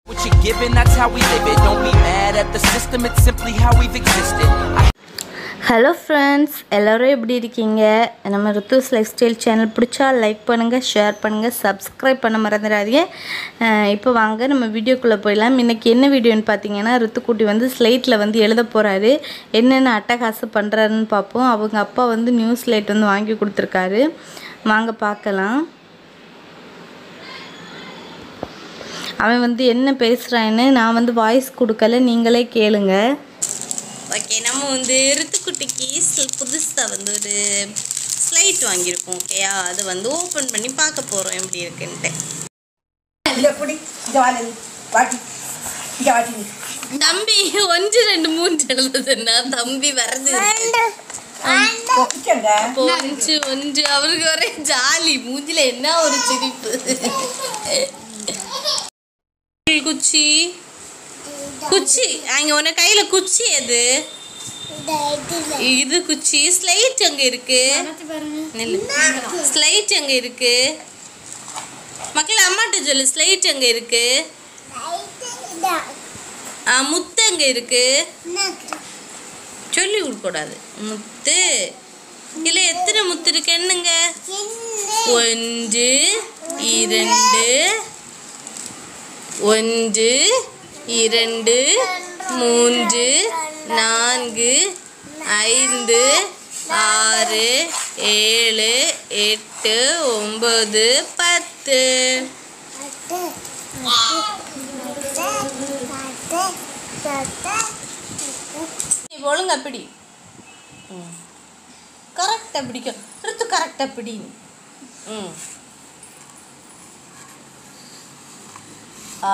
What you're given, that's how we live it. Don't be mad at the system, it's simply how we've existed. I hello friends எல்லோரும் எப்படி இருக்கீங்க நம்ம Ruthu's lifestyle channel பிடிச்சா like பண்ணுங்கள் share பண்ணுங்கள் subscribe பண்ண மறந்துடாதீங்க அஹ் இப்போ வாங்க நம்ம வீடியோக்குள்ளே போயிடலாம் இன்றைக்கி என்ன வீடியோன்னு பார்த்தீங்கன்னா ருத்துக்குட்டி வந்து ஸ்லேட்டில் வந்து எழுத போகிறாரு என்னென்ன அட்டகாசம் பண்ணுறாருன்னு பார்ப்போம் அவங்க அப்பா வந்து நியூ ஸ்லேட் வந்து வாங்கி கொடுத்துருக்காரு வாங்க பார்க்கலாம் அவன் வந்து என்ன பேசுகிறான்னு நான் வந்து வாய்ஸ் கொடுக்கல நீங்களே கேளுங்க ஓகே நம்ம வந்து ரித்துக்குட்டிக்கு புதுசாக வந்து ஒரு ஸ்லைட் வாங்கியிருக்கோம் ஓகேயா அது வந்து ஓப்பன் பண்ணி பார்க்க போகிறோம் எப்படி இருக்குன்ட்டு இல்லை புடி ஜாலி வாட்டி ஜாலி தம்பி ஒன்று ரெண்டு மூன்று எழுதுன்னா தம்பி வரது கொக்கிச்சங்க ஒன்று ஒன்று அவருக்கு ஒரே ஜாலி மூஞ்சில என்ன ஒரு சிரிப்பு குச்சி குச்சி அங்க உன கையில குச்சி எது இது குச்சி ஸ்லைட் அங்க இருக்கு நில்லு ஸ்லைட் அங்க இருக்கு மக்கள் அம்மாட்ட சொல்லு ஸ்லைட் அங்க இருக்கு ஆ, முத்து அங்க இருக்கு சொல்லி கொடுக்கூடாது முத்து இல்ல எத்தனை முத்து இருக்கு என்னங்க ஒன்று இரண்டு ஒன்று இரண்டு மூன்று நான்கு ஐந்து ஆறு ஏழு எட்டு ஒன்பது பத்து நீ ஒழுங்கா பிடி கரெக்டாக பிடிக்கும் ரித்து கரெக்டாக பிடி ம் ஆ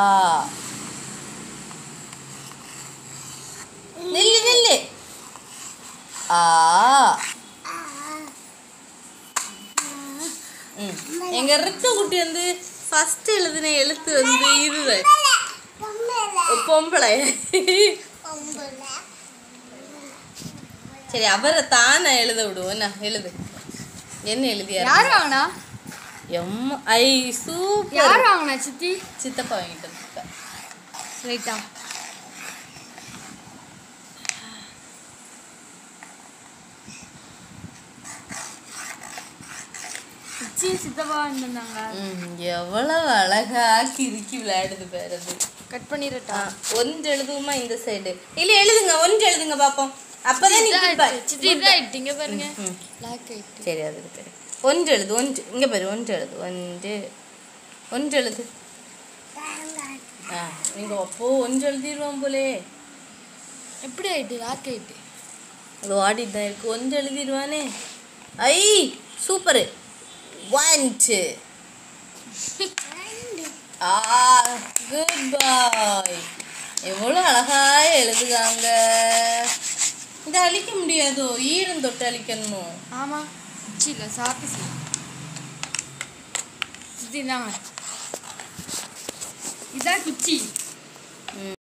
நில்லு நில்லு ஆ ம் எங்க ரித்து குட்டி வந்து ஃபர்ஸ்ட் எழுதின எழுத்து வந்து இதுதான் பொம்பளை சரி அவரை தானே எழுத விடுவோம் என்ன எழுது என்ன எழுதியா யார் வாங்கினா எம் ஐ சூப்பர் யார் வாங்கினா சித்தி சித்தப்பா வாங்கிட்டு வந்துருக்கா ரைட்டா சித்தி சித்தப்பா வந்திருந்தாங்க ம், எவ்வளவு அழகா கிறுக்கி விளையாடுது பேர் அது கட் பண்ணிடட்டா ஆ, ஒன்று எழுதுவோமா இந்த சைடு இல்ல எழுதுங்க ஒன்று எழுதுங்க பாப்போம் அப்பதான் நீ கொடுப்ப. சித்தி இதாயிட்டு இங்க பாருங்க ம். லாக் ஆயிட்டு சரி அது பேரு ஒன்று எழுது ஒன்று இங்க பாரு ஒன்று எழுது ஒன்று ஒன்று எழுது ஆ நீங்க அப்போ ஒன்று எழுதிடுவோம் போலே எப்படி ஆயிட்டு லாக் ஆயிட்டு அது ஆடிட்டு தான் இருக்கு ஒன்று எழுதிடுவானே ஐ சூப்பரு ஒன்ட்டு ஆ குட் பாய் எவ்வளோ அழகா எழுதுகாங்க இதை அழிக்க முடியாதோ ஈரம் தொட்டு அழிக்கணுமோ ஆமா குச்சி இல்ல சாப்பி சித்தி இந்தாங்க இதான் குச்சி